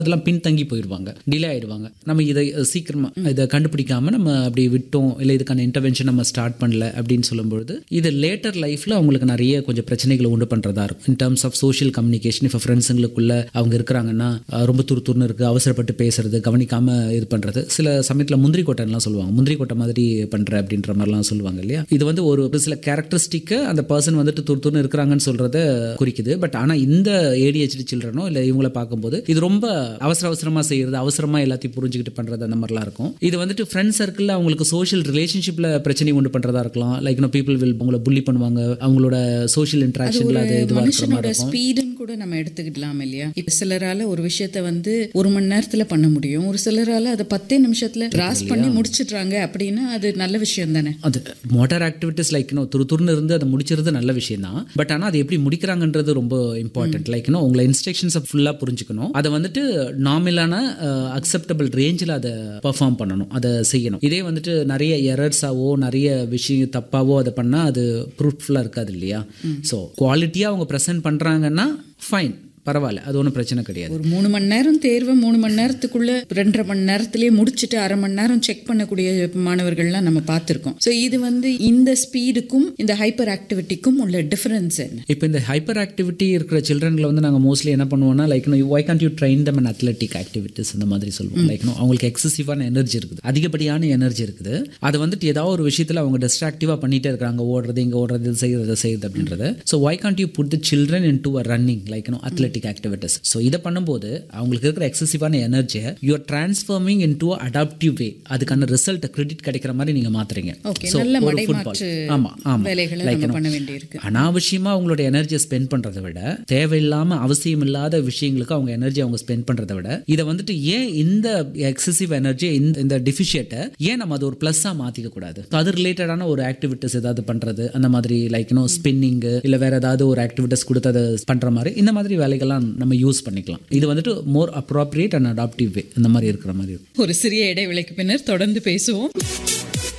அதெல்லாம் பின்தங்கி போயிடுவாங்க டிலே ஆயிடுவாங்க நம்ம இதை சீக்கிரமா இதை கண்டுபிடிக்காம நம்ம அப்படி விட்டோம் இல்லை இதுக்கான இன்டர்வென்ஷன் நம்ம ஸ்டார்ட் பண்ணல அப்படின்னு சொல்லும்பொழுது இது லேட்டர் லைஃப்ல அவங்களுக்கு நிறைய கொஞ்சம் பிரச்சனைகளை உண்டு பண்றதா இருக்கும் in terms of social communication இப்போ ஃப்ரெண்ட்ஸுங்களுக்குள்ள அவங்க இருக்கிறாங்கன்னா அஹ், ரொம்ப துரு துருன்னு இருக்கு அவசரப்பட்டு பேசுறது கவனிக்காம இது பண்றது சில சமயத்தில் முந்திரி கொட்டைலாம் சொல்லுவாங்க முந்திரி கொட்டை மாதிரி பண்ற அப்படின்ற மாதிரிலாம் சொல்லுவாங்க இல்லையா இது வந்து ஒரு ஒரு சில கேரக்டரிஸ்டிக்கு அந்த பர்சன் வந்துட்டு துரு துருன்னு இருக்கிறாங்கன்னு சொல்றத குறிக்குது பட் ஆனா இந்த ஏடிஹெச்டி சில்ட்ரனோ இல்லை இவங்களை பார்க்கும்போது இது ரொம்ப அவசர அவசரமா செய்யறது அவசரமா எல்லாத்தையும் புரிஞ்சுக்கிட்டு பண்றது அந்த மாதிரிலாம் இருக்கும் இது வந்துட்டு ஃப்ரெண்ட் சர்க்கிளில் அவங்களுக்கு சோஷியல் ரிலேஷன்ஷிப்ல பிரச்சனை உண்டு பண்றதா இருக்கலாம் லைக் நோ பீப்புள் வில் உங்களை புள்ளி பண்ணுவாங்க அவங்களோட சோஷியல் இன்ட்ராக்ஷன்ல அது இதுவாக இருக்கிற மாதிரி மனுஷனோட இருக்கும் ஸ்பீடுன்னு கூட நம்ம எடுத்துக்கிடலாம் இல்லையா இப்ப சிலரால ஒரு விஷயத்த வந்து ஒரு மணி நேரத்துல பண்ண முடியும் ஒரு சிலரால அதை பத்தே நிமிஷத்துல கிராஸ் பண்ணி முடிச்சிடுறாங்க அப்படின்னா அது நல்ல விஷயம் தானே அது மோட்டார் ஆக்டிவிட்டிஸ் லைக் நோ துரு துருன்னு இருந்து அதை முடிச்சிருது நல்ல விஷயம் தான் பட் ஆனால் அது எப்படி முடிக்கிறாங்கன்றது ரொம்ப இம்பார்ட்டன்ட் லைக் நோ உங்களை இன்ஸ்ட்ரக்ஷன்ஸை ஃபுல்லாக புரிஞ்சுக்கணும் அதை வந்துட்டு நார்மலான அக்செப்டபிள் ரேஞ்சில் அதை பர்ஃபார்ம் பண்ணணும் அதை செய்யணும் இதே வந்துட்டு நிறைய எரர்ஸாவோ நிறைய விஷயம் தப்பாவோ அதை பண்ணால் அது ப்ரூஃப்ஃபுல்லாக இருக்காது இல்லையா ஸோ குவாலிட்டியாக அவங்க ப்ரெசென்ட் பண்ணுறாங்கன்னா ஃபைன் பரவாயில்ல அது ஒன்றும் பிரச்சனை கிடையாது ஒரு மூணு மணி நேரம் தேர்வை மூணு மணி நேரத்துக்குள்ள ரெண்டரை மணி நேரத்திலேயே முடிச்சுட்டு அரை மணி நேரம் செக் பண்ணக்கூடிய மாணவர்கள்லாம் நம்ம பார்த்துருக்கோம் ஸோ இது வந்து இந்த ஸ்பீடுக்கும் இந்த ஹைப்பர் ஆக்டிவிட்டிக்கும் உள்ள டிஃபரன்ஸ் என்ன இப்போ இந்த ஹைப்பர் ஆக்டிவிட்டி இருக்கிற சில்ட்ரன்ல வந்து நாங்கள் மோஸ்ட்லி என்ன பண்ணுவோம்னா like why can't you train them and athletic activities இந்த மாதிரி சொல்லுவோம் லைக் அவங்களுக்கு எக்ஸசிவான எனர்ஜி இருக்குது அதிகப்படியான எனர்ஜி இருக்குது அது வந்துட்டு ஏதாவது ஒரு விஷயத்தில் அவங்க டிஸ்ட்ராக்டிவாக பண்ணிட்டே இருக்காங்க ஓடுறது இங்கே ஓடுறது இது செய்யறது அதை செய்யறது அப்படின்றது so why can't you put the children into a running like no athletic activities so இதை பண்ணும்போது அவங்களுக்கு இருக்கிற எக்ஸசிவான எனர்ஜியை you're transforming into adaptive way அதுக்கான ரிசல்ட் கிரெடிட் கிடைக்கிற மாதிரி நீங்கள் மாத்துறீங்க ஓகே So, நல்ல ஒரு football. மடைமாற்று ஆமா ஆமா வேலைகளை Like, நம்ம you know, பண்ண வேண்டியிருக்கு அனாவசியமா அவங்களோட எனர்ஜியை ஸ்பெண்ட் பண்றதை விட தேவையில்லாம அவசியம் இல்லாத விஷயங்களுக்கு அவங்க எனர்ஜி அவங்க ஸ்பெண்ட் பண்றதை விட இதை வந்துட்டு ஏன் இந்த எக்ஸசிவ் எனர்ஜி இந்த இந்த டிஃபிஷியட்டை ஏன் நம்ம அது ஒரு ப்ளஸ்ஸாக மாற்றிக்க கூடாது So, அது ரிலேட்டடான ஒரு ஆக்டிவிட்டிஸ் ஏதாவது பண்றது அந்த மாதிரி லைக் நோ ஸ்பின்னிங் இல்லை வேற ஏதாவது ஒரு ஆக்டிவிட்டிஸ் கொடுத்து அதை பண்ற மாதிரி இந்த மாதிரி வேலைகள்லாம் நம்ம யூஸ் பண்ணிக்கலாம் இது வந்துட்டு more appropriate and adaptive way இந்த மாதிரி இருக்கிற மாதிரி இருக்கும் ஒரு சிறிய இடைவேளைக்கு பின்னர் தொடர்ந்து பேசுவோம்